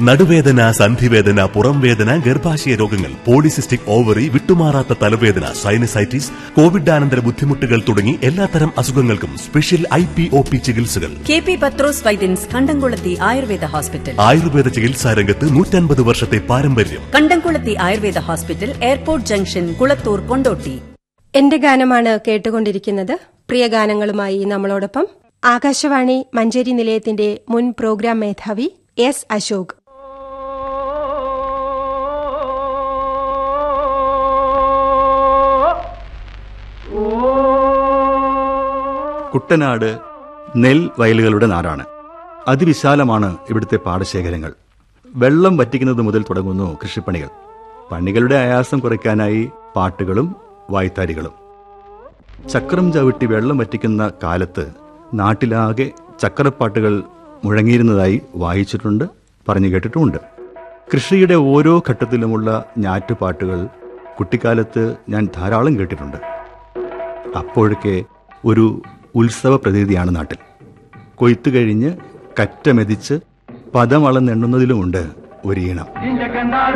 നടുവേദന സന്ധിവേദന പുറംവേദന ഗർഭാശയ രോഗങ്ങൾ പോളിസിസ്റ്റിക് ഓവറി വിട്ടുമാറാത്ത തലവേദന സൈനസൈറ്റിസ് കോവിഡാനന്തര ബുദ്ധിമുട്ടുകൾ തുടങ്ങി എല്ലാത്തരം അസുഖങ്ങൾക്കും special I P O P ചികിത്സകൾ K P Pathros Vaidyans Kandamkulathy Ayurveda hospital Ayurveda ചികിത്സാ രംഗത്ത് നൂറ്റൻപത് വർഷത്തെ പാരമ്പര്യം Kandamkulathy Ayurveda hospital airport junction Kulathur Kondotty എന്റെ ഗാനമാണ് കേട്ടുകൊണ്ടിരിക്കുന്നത് പ്രിയ ഗാനങ്ങളുമായി നമ്മളോടൊപ്പം ആകാശവാണി മഞ്ചേരി നിലയത്തിന്റെ മുൻ പ്രോഗ്രാം മേധാവി എസ് അശോക് കുട്ടനാട് നെൽ വയലുകളുടെ നാടാണ് അതിവിശാലമാണ് ഇവിടുത്തെ പാടശേഖരങ്ങൾ വെള്ളം വറ്റിക്കുന്നത് മുതൽ തുടങ്ങുന്നു കൃഷിപ്പണികൾ പണികളുടെ ആയാസം കുറയ്ക്കാനായി പാട്ടുകളും വായ്ത്താരികളും ചക്രം ചവിട്ടി വെള്ളം വറ്റിക്കുന്ന കാലത്ത് നാട്ടിലാകെ ചക്രപ്പാട്ടുകൾ മുഴങ്ങിയിരുന്നതായി വായിച്ചിട്ടുണ്ട് പറഞ്ഞു കേട്ടിട്ടുമുണ്ട് കൃഷിയുടെ ഓരോ ഘട്ടത്തിലുമുള്ള ഞാറ്റുപാട്ടുകൾ കുട്ടിക്കാലത്ത് ഞാൻ ധാരാളം കേട്ടിട്ടുണ്ട് അപ്പോഴൊക്കെ ഒരു ഉത്സവ പ്രതീതിയാണ് നാട്ടിൽ കൊയ്ത്തു കഴിഞ്ഞ് കറ്റമെതിച്ച് പദമളന്നെണ്ണുന്നതിലുമുണ്ട് ഒരീണം